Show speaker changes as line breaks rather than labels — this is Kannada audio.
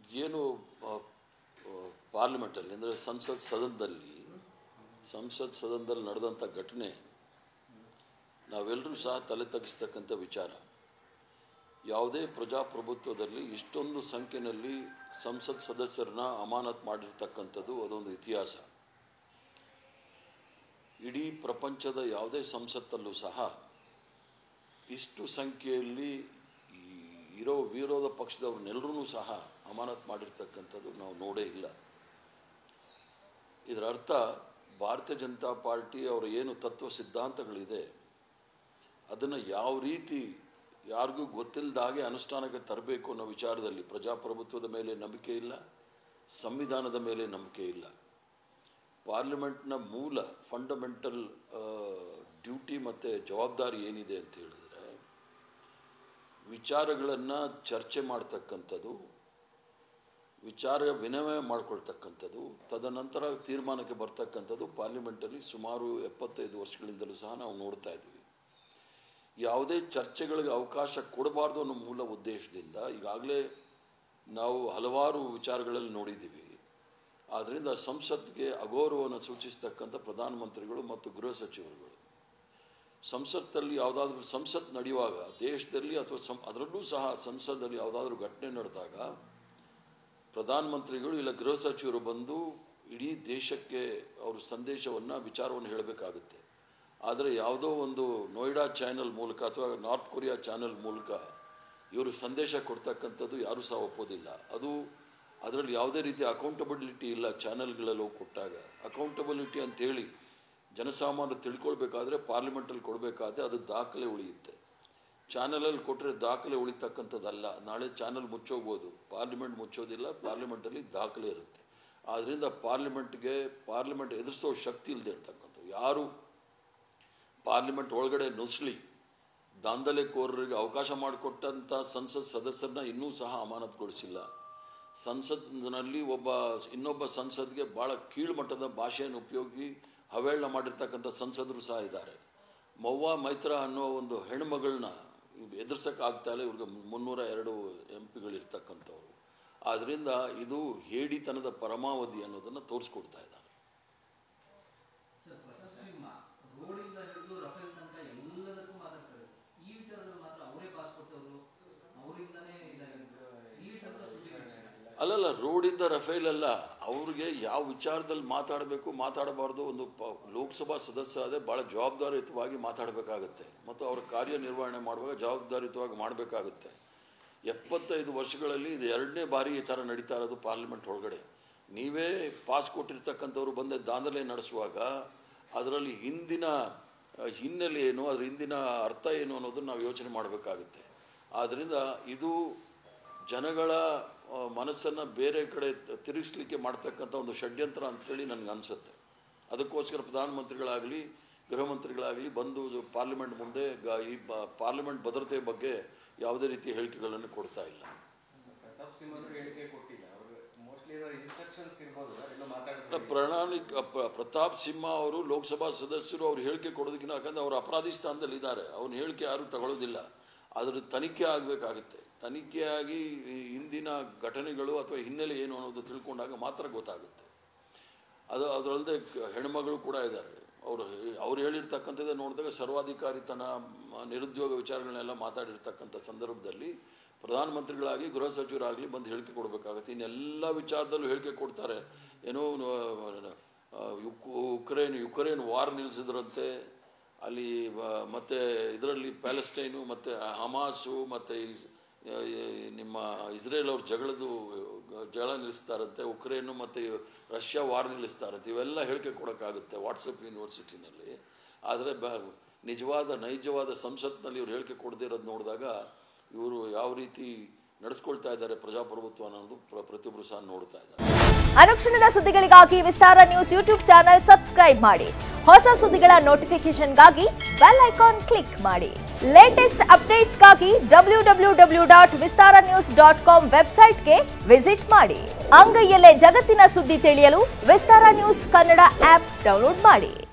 ಏನು ಆ, ಆ, ಪಾರ್ಲಿಮೆಂಟಲ್ಲಿ ಅಂದರೆ ಸಂಸತ್ ಸದನದಲ್ಲಿ ಸಂಸತ್ ಸದನದಲ್ಲಿ ನಡೆದಂಥ ಘಟನೆ ನಾವೆಲ್ಲರೂ ಸಹ ತಲೆ ತಗ್ಗಿಸ್ತಕ್ಕಂಥ ವಿಚಾರ ಯಾವುದೇ ಪ್ರಜಾಪ್ರಭುತ್ವದಲ್ಲಿ ಇಷ್ಟೊಂದು ಸಂಖ್ಯೆಯಲ್ಲಿ ಸಂಸತ್ ಸದಸ್ಯರನ್ನ ಅಮಾನತ್ ಮಾಡಿರ್ತಕ್ಕಂಥದ್ದು ಅದೊಂದು ಇತಿಹಾಸ ಇಡೀ ಪ್ರಪಂಚದ ಯಾವುದೇ ಸಂಸತ್ತಲ್ಲೂ ಸಹ ಇಷ್ಟು ಸಂಖ್ಯೆಯಲ್ಲಿ ಈ ಇರೋ ವಿರೋಧ ಪಕ್ಷದವ್ರನ್ನೆಲ್ಲರೂ ಸಹ ಅಮಾನತ್ ಮಾಡಿರ್ತಕ್ಕಂಥದ್ದು ನಾವು ನೋಡೇ ಇಲ್ಲ ಇದರ ಅರ್ಥ ಭಾರತೀಯ ಜನತಾ ಪಾರ್ಟಿ ಅವರ ಏನು ತತ್ವ ಸಿದ್ಧಾಂತಗಳಿದೆ ಅದನ್ನು ಯಾವ ರೀತಿ ಯಾರಿಗೂ ಗೊತ್ತಿಲ್ಲದಾಗೆ ಅನುಷ್ಠಾನಕ್ಕೆ ತರಬೇಕು ಅನ್ನೋ ವಿಚಾರದಲ್ಲಿ ಪ್ರಜಾಪ್ರಭುತ್ವದ ಮೇಲೆ ನಂಬಿಕೆ ಇಲ್ಲ ಸಂವಿಧಾನದ ಮೇಲೆ ನಂಬಿಕೆ ಇಲ್ಲ ಪಾರ್ಲಿಮೆಂಟ್ನ ಮೂಲ ಫಂಡಮೆಂಟಲ್ ಡ್ಯೂಟಿ ಮತ್ತು ಜವಾಬ್ದಾರಿ ಏನಿದೆ ಅಂತ ಹೇಳಿದ್ರೆ ವಿಚಾರಗಳನ್ನು ಚರ್ಚೆ ಮಾಡ್ತಕ್ಕಂಥದ್ದು ವಿಚಾರ ವಿನಿಮಯ ಮಾಡ್ಕೊಳ್ತಕ್ಕಂಥದ್ದು ತದನಂತರ ತೀರ್ಮಾನಕ್ಕೆ ಬರ್ತಕ್ಕಂಥದ್ದು ಪಾರ್ಲಿಮೆಂಟಲ್ಲಿ ಸುಮಾರು ಎಪ್ಪತ್ತೈದು ವರ್ಷಗಳಿಂದಲೂ ಸಹ ನಾವು ನೋಡ್ತಾ ಇದ್ದೀವಿ ಯಾವುದೇ ಚರ್ಚೆಗಳಿಗೆ ಅವಕಾಶ ಕೊಡಬಾರ್ದು ಅನ್ನೋ ಮೂಲ ಉದ್ದೇಶದಿಂದ ಈಗಾಗಲೇ ನಾವು ಹಲವಾರು ವಿಚಾರಗಳಲ್ಲಿ ನೋಡಿದ್ದೀವಿ ಆದ್ದರಿಂದ ಸಂಸತ್ಗೆ ಅಗೌರವವನ್ನು ಸೂಚಿಸ್ತಕ್ಕಂಥ ಪ್ರಧಾನಮಂತ್ರಿಗಳು ಮತ್ತು ಗೃಹ ಸಚಿವರುಗಳು ಸಂಸತ್ತಲ್ಲಿ ಯಾವುದಾದ್ರೂ ಸಂಸತ್ ನಡೆಯುವಾಗ ದೇಶದಲ್ಲಿ ಅಥವಾ ಸಂ ಅದರಲ್ಲೂ ಸಹ ಸಂಸದಲ್ಲಿ ಯಾವುದಾದ್ರೂ ಘಟನೆ ನಡೆದಾಗ ಪ್ರಧಾನಮಂತ್ರಿಗಳು ಇಲ್ಲ ಗೃಹ ಸಚಿವರು ಬಂದು ಇಡೀ ದೇಶಕ್ಕೆ ಅವರು ಸಂದೇಶವನ್ನು ವಿಚಾರವನ್ನು ಹೇಳಬೇಕಾಗುತ್ತೆ ಆದರೆ ಯಾವುದೋ ಒಂದು ನೋಯ್ಡಾ ಚಾನೆಲ್ ಮೂಲಕ ಅಥವಾ ನಾರ್ತ್ ಕೊರಿಯಾ ಚಾನೆಲ್ ಮೂಲಕ ಇವರು ಸಂದೇಶ ಕೊಡ್ತಕ್ಕಂಥದ್ದು ಯಾರೂ ಸಹ ಒಪ್ಪೋದಿಲ್ಲ ಅದು ಅದರಲ್ಲಿ ಯಾವುದೇ ರೀತಿಯ ಅಕೌಂಟಬಿಲಿಟಿ ಇಲ್ಲ ಚಾನೆಲ್ಗಳಲ್ಲಿ ಹೋಗಿ ಕೊಟ್ಟಾಗ ಅಕೌಂಟಬಿಲಿಟಿ ಅಂತೇಳಿ ಜನಸಾಮಾನ್ಯರು ತಿಳ್ಕೊಳ್ಬೇಕಾದ್ರೆ ಪಾರ್ಲಿಮೆಂಟಲ್ಲಿ ಕೊಡಬೇಕಾದ್ರೆ ಅದು ದಾಖಲೆ ಉಳಿಯುತ್ತೆ ಚಾನಲಲ್ಲಿ ಕೊಟ್ಟರೆ ದಾಖಲೆ ಉಳಿತಕ್ಕಂಥದ್ದಲ್ಲ ನಾಳೆ ಚಾನಲ್ ಮುಚ್ಚೋಗ್ಬೋದು ಪಾರ್ಲಿಮೆಂಟ್ ಮುಚ್ಚೋದಿಲ್ಲ ಪಾರ್ಲಿಮೆಂಟಲ್ಲಿ ದಾಖಲೆ ಇರುತ್ತೆ ಆದ್ದರಿಂದ ಪಾರ್ಲಿಮೆಂಟ್ಗೆ ಪಾರ್ಲಿಮೆಂಟ್ ಎದುರಿಸೋ ಶಕ್ತಿ ಇಲ್ಲದೆ ಇರ್ತಕ್ಕಂಥದ್ದು ಯಾರು ಪಾರ್ಲಿಮೆಂಟ್ ಒಳಗಡೆ ನುಸ್ಲಿ ದಾಂಧಲೆಕೋರರಿಗೆ ಅವಕಾಶ ಮಾಡಿಕೊಟ್ಟಂಥ ಸಂಸತ್ ಸದಸ್ಯರನ್ನ ಇನ್ನೂ ಸಹ ಅಮಾನತುಗೊಳಿಸಿಲ್ಲ ಸಂಸತ್ನಲ್ಲಿ ಒಬ್ಬ ಇನ್ನೊಬ್ಬ ಸಂಸದ್ಗೆ ಭಾಳ ಕೀಳ್ಮಟ್ಟದ ಭಾಷೆಯನ್ನು ಉಪಯೋಗಿ ಹವೇಳನ ಮಾಡಿರ್ತಕ್ಕಂಥ ಸಂಸದರು ಸಹ ಇದ್ದಾರೆ ಮೌವಾ ಮೈತ್ರ ಅನ್ನೋ ಒಂದು ಹೆಣ್ಮಗಳನ್ನ ಎದುರ್ಸಕ್ಕೆ ಆಗ್ತಾ ಇಲ್ಲ ಇವ್ರಿಗೆ ಮುನ್ನೂರ ಎರಡು ಎಂ ಪಿಗಳಿರ್ತಕ್ಕಂಥವ್ರು ಆದ್ದರಿಂದ ಇದು ಹೇಡಿತನದ ಪರಮಾವಧಿ ಅನ್ನೋದನ್ನು ತೋರಿಸ್ಕೊಡ್ತಾ ಇದ್ದಾರೆ
ಸರ್ ಪ್ರಕಾಶ್ ಸಿಂಹ ರೋಡಿಂದ ಹಿಡಿದು ರಫೇಲ್ ತನಕ ಎಲ್ಲದಕ್ಕೂ ಮಾತಾಡ್ತಾರೆ ಈ ವಿಚಾರದಲ್ಲಿ ಮಾತ್ರ ಅವರೇ ಪಾಸ್ ಕೊಟ್ಟವರು ಅವರಿಂದಾನೇ ಇದಾಗಿದ್ದು ಈ ವಿಚಾರದ
ಅಲ್ಲಲ್ಲ ರೋಡಿಂದ ರಫೇಲ್ ಅಲ್ಲ ಅವ್ರಿಗೆ ಯಾವ ವಿಚಾರದಲ್ಲಿ ಮಾತಾಡಬೇಕು ಮಾತಾಡಬಾರ್ದು ಒಂದು ಪ- ಲೋಕಸಭಾ ಸದಸ್ಯ ಅದೇ ಭಾಳ ಜವಾಬ್ದಾರಿಯುತವಾಗಿ ಮಾತಾಡಬೇಕಾಗತ್ತೆ ಮತ್ತು ಅವರ ಕಾರ್ಯನಿರ್ವಹಣೆ ಮಾಡುವಾಗ ಜವಾಬ್ದಾರಿಯುತವಾಗಿ ಮಾಡಬೇಕಾಗುತ್ತೆ ಎಪ್ಪತ್ತೈದು ವರ್ಷಗಳಲ್ಲಿ ಇದು ಎರಡನೇ ಬಾರಿ ಈ ಥರ ನಡೀತಾ ಇರೋದು ಪಾರ್ಲಿಮೆಂಟ್ ಒಳಗಡೆ ನೀವೇ ಪಾಸ್ ಕೊಟ್ಟಿರ್ತಕ್ಕಂಥವ್ರು ಬಂದು ದಾಂಧಲೆ ನಡೆಸುವಾಗ ಅದರಲ್ಲಿ ಹಿಂದಿನ ಆ, ಹಿನ್ನೆಲೆ ಏನು ಅದ್ರ ಹಿಂದಿನ ಅರ್ಥ ಏನು ಅನ್ನೋದನ್ನು ನಾವು ಯೋಚನೆ ಮಾಡಬೇಕಾಗುತ್ತೆ ಆದ್ದರಿಂದ ಇದು ಜನಗಳ ಆ, ಮನಸ್ಸನ್ನು ಬೇರೆ ಕಡೆ ತ- ತಿರುಗಿಸ್ಲಿಕ್ಕೆ ಮಾಡ್ತಕ್ಕಂಥ ಒಂದು ಷಡ್ಯಂತ್ರ ಅಂತ ಹೇಳಿ ನನಗೆ ಅನಿಸುತ್ತೆ ಅದಕ್ಕೋಸ್ಕರ ಪ್ರಧಾನಮಂತ್ರಿಗಳಾಗಲಿ ಗೃಹ ಮಂತ್ರಿಗಳಾಗಲಿ ಬಂದು ಪಾರ್ಲಿಮೆಂಟ್ ಮುಂದೆ ಗ- ಈ ಬ- ಪಾರ್ಲಿಮೆಂಟ್ ಭದ್ರತೆ ಬಗ್ಗೆ ಯಾವುದೇ ರೀತಿಯ ಹೇಳಿಕೆಗಳನ್ನು ಕೊಡ್ತಾ ಇಲ್ಲ
ಪ್ರತಾಪ್ ಸಿಂಹ ಅವರು ಹೇಳಿಕೆ ಕೊಟ್ಟಿಲ್ಲ ಅವರು ಮೋಸ್ಟ್ಲಿ ಏನಾದ್ರು ಇನ್ಸ್ಟ್ರಕ್ಷನ್ಸ್ ಇರ್ಬೋದು ಎಲ್ಲ ಮಾತಾಡ್ತಾರೆ
ಪ್ರಣಾಳಿಕ ಪ್ರ- ಪ್ರತಾಪ್ ಸಿಂಹ ಅವರು ಲೋಕಸಭಾ ಸದಸ್ಯರು ಅವ್ರು ಹೇಳಿಕೆ ಕೊಡೋದಕ್ಕಿಂತ ಯಾಕಂದ್ರೆ ಅವರು ಅಪರಾಧಿ ಸ್ಥಾನದಲ್ಲಿ ಇದ್ದಾರೆ ಅವ್ನ ಹೇಳಿಕೆ ಯಾರು ತಗೊಳ್ಳೋದಿಲ್ಲ ಅದ್ರ ತನಿಖೆ ಆಗಬೇಕಾಗುತ್ತೆ ತನಿಖೆಯಾಗಿ ಈ ಹಿಂದಿನ ಘಟನೆಗಳು ಅಥವಾ ಹಿನ್ನೆಲೆ ಏನು ಅನ್ನೋದು ತಿಳ್ಕೊಂಡಾಗ ಮಾತ್ರ ಗೊತ್ತಾಗುತ್ತೆ ಅದು ಅದರಲ್ಲದೆ ಹೆಣ್ಮಗಳು ಕೂಡ ಇದ್ದಾರೆ ಅವರು ಅವ್ರು ಹೇಳಿರ್ತಕ್ಕಂಥದ್ದೇ ನೋಡಿದಾಗ ಸರ್ವಾಧಿಕಾರಿತನ ಮ- ನಿರುದ್ಯೋಗ ವಿಚಾರಗಳನ್ನೆಲ್ಲ ಮಾತಾಡಿರ್ತಕ್ಕಂಥ ಸಂದರ್ಭದಲ್ಲಿ ಪ್ರಧಾನಮಂತ್ರಿಗಳಾಗಿ ಗೃಹ ಸಚಿವರಾಗಲಿ ಬಂದು ಹೇಳಿಕೆ ಕೊಡಬೇಕಾಗುತ್ತೆ ಇನ್ನೆಲ್ಲ ವಿಚಾರದಲ್ಲೂ ಹೇಳಿಕೆ ಕೊಡ್ತಾರೆ ಏನೋ ಆ, ಯುಕ್- ಉಕ್ರೇನ್ ಯುಕ್ರೇನ್ ವಾರ್ ನಿಲ್ಲಿಸಿದ್ರಂತೆ ಅಲ್ಲಿ ವ- ಮತ್ತೆ ಇದರಲ್ಲಿ ಪ್ಯಾಲೆಸ್ಟೈನು ಮತ್ತು ಹಮಾಸು ಮತ್ತು ನಿಮ್ಮ ಇಸ್ರೇಲ್ ಅವ್ರ ಜಗಳದು ಜಗಳ ನಿಲ್ಲಿಸ್ತಾರಂತೆ ಉಕ್ರೇನು ಮತ್ತು ರಷ್ಯಾ ವಾರ್ ನಿಲ್ಲಿಸ್ತಾರಂತೆ ಇವೆಲ್ಲ ಹೇಳಿಕೆ ಕೊಡೋಕ್ಕಾಗುತ್ತೆ ವಾಟ್ಸಪ್ ಯೂನಿವರ್ಸಿಟಿನಲ್ಲಿ ಆದರೆ ಬ ನಿಜವಾದ ನೈಜವಾದ ಸಂಸತ್ನಲ್ಲಿ ಇವ್ರು ಹೇಳಿಕೆ ಕೊಡದೇ ಇರೋದು ನೋಡಿದಾಗ ಇವರು ಯಾವ ರೀತಿ ನಡೆಸ್ಕೊಳ್ತಾ ಇದ್ದಾರೆ ಪ್ರಜಾಪ್ರಭುತ್ವ ಅನ್ನೋದು ಪ್ರ- ಪ್ರತಿಯೊಬ್ಬರು ಸಹ ನೋಡ್ತಾ ಇದ್ದಾರೆ
ಅನುಕ್ಷಣದ ಸುದ್ದಿಗಳಿಗಾಗಿ Vistara news YouTube channel subscribe ಮಾಡಿ ಹೊಸ ಸುದ್ದಿಗಳ ನೋಟಿಫಿಕೇಶನ್ಗಾಗಿ ಬೆಲ್ ಐಕಾನ್ ಕ್ಲಿಕ್ ಮಾಡಿ ಲೇಟೆಸ್ಟ್ ಅಪ್ಡೇಟ್ಸ್ಗಾಗಿ W W W dot Vistara news dot com ವೆಬ್ಸೈಟ್ಗೆ ವಿಸಿಟ್ ಮಾಡಿ ಅಂಗೈಯಲ್ಲೇ ಜಗತ್ತಿನ ಸುದ್ದಿ ತಿಳಿಯಲು Vistara news Kannada app download ಮಾಡಿ